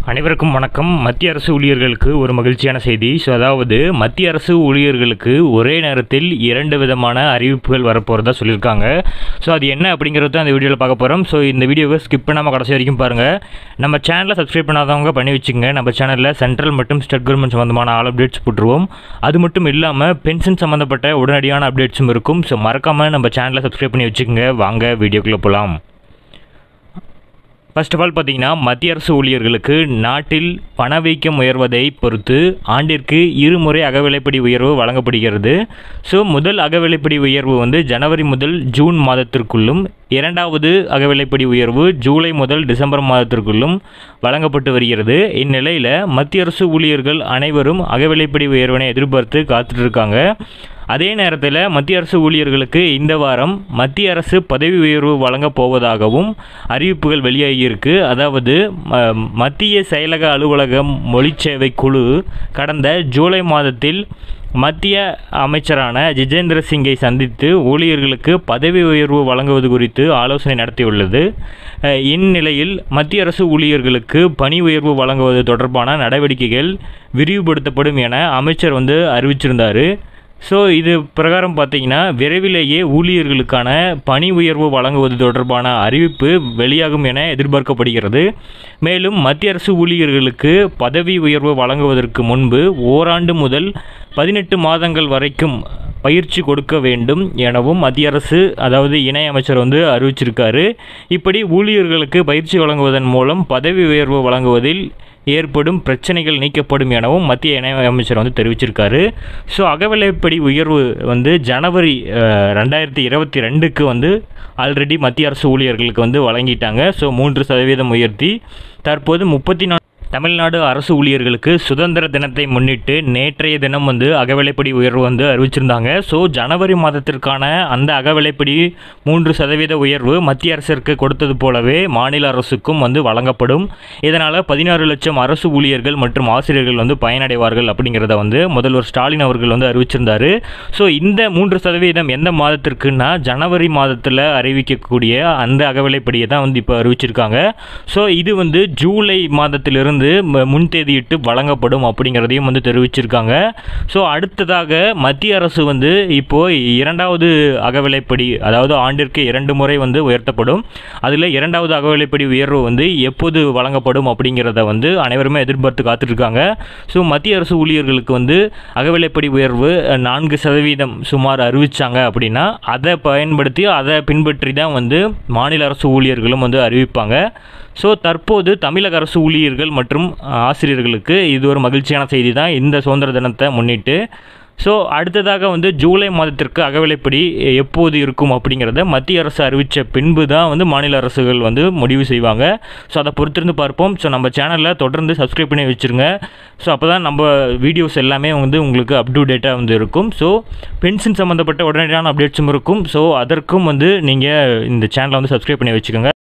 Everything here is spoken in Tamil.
அனைவருக்கும் வணக்கம் மத்திய அரசு ஊழியர்களுக்கு ஒரு மகிழ்ச்சியான செய்தி ஸோ அதாவது மத்திய அரசு ஊழியர்களுக்கு ஒரே நேரத்தில் இரண்டு விதமான அறிவிப்புகள் வரப்போகிறதா சொல்லியிருக்காங்க ஸோ அது என்ன அப்படிங்கிறது தான் இந்த வீடியோவில் பார்க்க போகிறோம் ஸோ இந்த வீடியோவை ஸ்கிப் பண்ணாமல் கடைசி வரைக்கும் பாருங்கள் நம்ம சேனலை சப்ஸ்கிரைப் பண்ணாதவங்க பண்ணி வச்சுங்க நம்ம சேனலில் சென்ட்ரல் மற்றும் ஸ்டேட் கவர்மெண்ட் சம்மந்தமான ஆல் அப்டேட்ஸ் போட்டுருவோம் அது மட்டும் இல்லாமல் பென்ஷன் சம்மந்தப்பட்ட உடனடியான அப்டேட்ஸும் இருக்கும் ஸோ மறக்காமல் நம்ம சேனலை சப்ஸ்கிரைப் பண்ணி வச்சுக்கோங்க வாங்க வீடியோக்குள்ளே போகலாம் ஃபர்ஸ்ட் ஆஃப் ஆல் பார்த்தீங்கன்னா மத்திய அரசு ஊழியர்களுக்கு நாட்டில் பணவீக்கம் உயர்வதை பொறுத்து ஆண்டிற்கு இருமுறை அகவிலைப்படி உயர்வு வழங்கப்படுகிறது ஸோ முதல் அகவிலைப்படி உயர்வு வந்து ஜனவரி முதல் ஜூன் மாதத்திற்குள்ளும் இரண்டாவது அகவிலைப்படி உயர்வு ஜூலை முதல் டிசம்பர் மாதத்திற்குள்ளும் வழங்கப்பட்டு வருகிறது இந்நிலையில் மத்திய அரசு ஊழியர்கள் அனைவரும் அகவிலைப்படி உயர்வினை எதிர்பார்த்து காத்துட்டு இருக்காங்க அதே நேரத்தில் மத்திய அரசு ஊழியர்களுக்கு இந்த வாரம் மத்திய அரசு பதவி உயர்வு வழங்கப் போவதாகவும் அறிவிப்புகள் வெளியாகியிருக்கு அதாவது ம- மத்திய செயலக அலுவலகம் மொழிச்சேவை குழு கடந்த ஜூலை மாதத்தில் மத்திய அமைச்சரான ஜிதேந்திர சிங்கை சந்தித்து ஊழியர்களுக்கு பதவி உயர்வு வழங்குவது குறித்து ஆலோசனை நடத்தியுள்ளது அஹ், இந்நிலையில் மத்திய அரசு ஊழியர்களுக்கு பணி உயர்வு வழங்குவது தொடர்பான நடவடிக்கைகள் விரிவுபடுத்தப்படும் என அமைச்சர் வந்து அறிவிச்சிருந்தார் ஸோ இது பிரகாரம் பார்த்தீங்கன்னா விரைவிலேயே ஊழியர்களுக்கான பணி உயர்வு வழங்குவது தொடர்பான அறிவிப்பு வெளியாகும் என எதிர்பார்க்கப்படுகிறது மேலும் மத்திய அரசு ஊழியர்களுக்கு பதவி உயர்வு வழங்குவதற்கு முன்பு ஓராண்டு முதல் பதினெட்டு மாதங்கள் வரைக்கும் பயிற்சி கொடுக்க வேண்டும் எனவும் மத்திய அரசு அதாவது இணை அமைச்சர் வந்து அறிவிச்சிருக்காரு இப்படி ஊழியர்களுக்கு பயிற்சி வழங்குவதன் மூலம் பதவி உயர்வு வழங்குவதில் ஏற்படும் பிரச்சனைகள் நீக்கப்படும் எனவும் மத்திய இணை அமைச்சர் வந்து தெரிவிச்சிருக்காரு ஸோ அகவிலைப்படி உயர்வு வந்து ஜனவரி அஹ், ரெண்டாயிரத்தி இருபத்தி ரெண்டுக்கு வந்து ஆல்ரெடி மத்திய அரசு ஊழியர்களுக்கு வந்து வழங்கிட்டாங்க ஸோ மூன்று சதவீதம் உயர்த்தி தற்போது முப்பத்தி நாலு தமிழ்நாடு அரசு ஊழியர்களுக்கு சுதந்திர தினத்தை முன்னிட்டு நேற்றைய தினம் வந்து அகவிலைப்படி உயர்வு வந்து அறிவிச்சிருந்தாங்க ஸோ ஜனவரி மாதத்திற்கான அந்த அகவிலைப்படி மூன்று சதவீத உயர்வு மத்திய அரசிற்கு கொடுத்தது போலவே மாநில அரசுக்கும் வந்து வழங்கப்படும் இதனால் பதினாறு லட்சம் அரசு ஊழியர்கள் மற்றும் ஆசிரியர்கள் வந்து பயனடைவார்கள் அப்படிங்கிறத வந்து முதல்வர் ஸ்டாலின் அவர்கள் வந்து அறிவிச்சிருந்தாரு ஸோ இந்த மூன்று சதவீதம் எந்த மாதத்திற்குன்னா ஜனவரி மாதத்தில் அறிவிக்கக்கூடிய அந்த அகவிலைப்படியை தான் வந்து இப்போ அறிவிச்சிருக்காங்க ஸோ இது வந்து ஜூலை மாதத்திலிருந்து ம- முன்தேதியிட்டு வழங்கப்படும் அப்படிங்கிறதையும் வந்து தெரிவிச்சிருக்காங்க ஸோ அடுத்ததாக மத்திய அரசு வந்து இப்போ இரண்டாவது அகவிலைப்படி அதாவது ஆண்டிற்கு இரண்டு முறை வந்து உயர்த்தப்படும் அதில் இரண்டாவது அகவிலைப்படி உயர்வு வந்து எப்போது வழங்கப்படும் அப்படிங்கிறத வந்து அனைவருமே எதிர்பார்த்து காத்துட்ருக்காங்க ஸோ மத்திய அரசு ஊழியர்களுக்கு வந்து அகவிலைப்படி உயர்வு அஹ், நான்கு சதவீதம் சுமார் அறிவிச்சாங்க அப்படின்னா அதை பயன்படுத்தி அதை பின்பற்றி தான் வந்து மாநில அரசு ஊழியர்களும் வந்து அறிவிப்பாங்க ஸோ தற்போது தமிழக அரசு ஊழியர்கள் மற்றும் அஹ், ஆசிரியர்களுக்கு இது ஒரு மகிழ்ச்சியான செய்தி தான் இந்த சுதந்திர தினத்தை முன்னிட்டு ஸோ அடுத்ததாக வந்து ஜூலை மாதத்திற்கு அகவிலைப்படி எப்போது இருக்கும் அப்படிங்கிறத மத்திய அரசு அறிவித்த பின்பு தான் வந்து மாநில அரசுகள் வந்து முடிவு செய்வாங்க ஸோ அதை பொறுத்திருந்து பார்ப்போம் ஸோ நம்ம சேனலில் தொடர்ந்து சப்ஸ்கிரைப் பண்ணி வச்சுருங்க ஸோ அப்போ தான் நம்ம வீடியோஸ் எல்லாமே வந்து உங்களுக்கு அப் டு டேட்டாக வந்து இருக்கும் ஸோ பென்ஷன் சம்மந்தப்பட்ட உடனடியான அப்டேட்ஸும் இருக்கும் ஸோ அதற்கும் வந்து நீங்கள் இந்த சேனலை வந்து சப்ஸ்கிரைப் பண்ணி வச்சுக்கோங்க